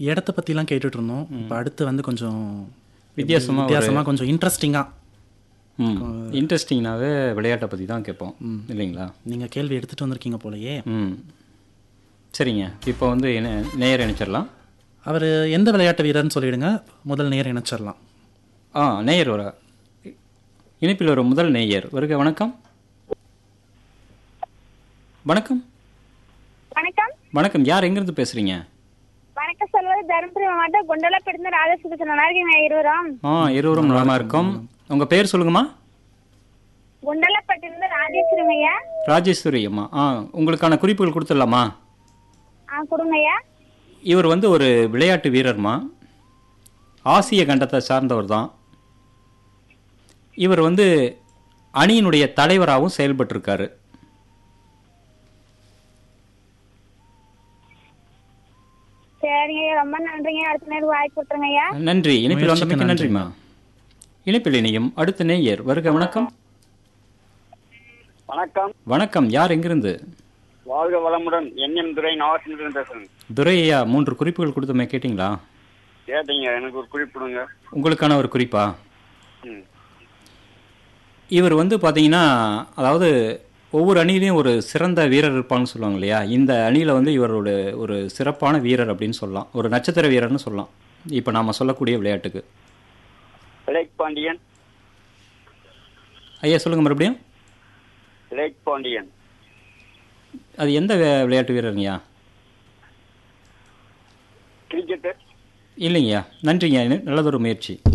இடத்த பற்றிலாம் கேட்டுட்டு இருந்தோம் இப்போ அடுத்து வந்து கொஞ்சம் வித்தியாசமா ஒரு- வித்தியாசமாக கொஞ்சம் இன்ட்ரெஸ்டிங்காக ம் இன்ட்ரெஸ்டிங்னாவே விளையாட்டை பற்றி தான் கேட்போம் இல்லைங்களா நீங்கள் கேள்வி எடுத்துகிட்டு வந்திருக்கீங்க போலயே ம் சரிங்க இப்போ வந்து என்ன நேயர் இணைச்சிடலாம் அவர் எந்த விளையாட்டு வீரர்னு சொல்லிடுங்க முதல் நேர் இணைச்சிடலாம் ஆ நேயர் வர இணைப்பில் ஒரு முதல் நேயர் வருக வணக்கம் வணக்கம் வணக்கம் வணக்கம் யார் எங்கேருந்து பேசுகிறீங்க வணக்கம் சொல்வது தருமபுரி மாவட்டம் குண்டலப்பட்டிருந்து ராஜசுகிருஷ்ணன் நல்லா இருக்கீங்க இருவரும் ஆ இருவரும் நலமா இருக்கோம் உங்கள் பேர் சொல்லுங்கம்மா குண்டலப்பட்டிருந்து ராஜேஸ்வரம் ஐயா ராஜேஸ்வரி அம்மா ஆ உங்களுக்கான குறிப்புகள் கொடுத்துடலாமா ஆ கொடுங்க ஐயா இவர் வந்து ஒரு விளையாட்டு வீரர்மா ஆசிய கண்டத்தை சார்ந்தவர் தான் இவர் வந்து அணியினுடைய தலைவராகவும் செயல்பட்டிருக்காரு சரிங்க ஐயா ரொம்ப நன்றிங்க அடுத்த நேரம் வாய்ப்பு கொடுத்துருங்க ஐயா நன்றி இணைப்பில் முயற்சிக்கு வந்தமைக்கு நன்றிம்மா இணைப்பில் இணையும் அடுத்த நேயர் வருக வணக்கம் வணக்கம் வணக்கம் யார் எங்கிருந்து வாழ்க வளமுடன் என்எம் துரை நாகசிந்திரன் பேசுறேன் துரையா மூன்று குறிப்புகள் கொடுத்தமே கேட்டிங்களா கேட்டீங்க எனக்கு ஒரு குறிப்பிடுங்க உங்களுக்கான ஒரு குறிப்பா ம் இவர் வந்து பார்த்தீங்கன்னா அதாவது ஒவ்வொரு அணியிலையும் ஒரு சிறந்த வீரர் இருப்பான்னு சொல்லுவாங்க இல்லையா இந்த அணியில் வந்து இவரோட ஒரு சிறப்பான வீரர் அப்படின்னு சொல்லலாம் ஒரு நட்சத்திர வீரர்னு சொல்லலாம் இப்போ நாம் சொல்லக்கூடிய விளையாட்டுக்கு லேக் பாண்டியன் ஐயா சொல்லுங்கள் மறுபடியும் லேக் பாண்டியன் அது எந்த வே- விளையாட்டு வீரருங்கய்யா கிரிக்கெட்டு இல்லைங்கய்யா நன்றிங்க நல்லதொரு முயற்சி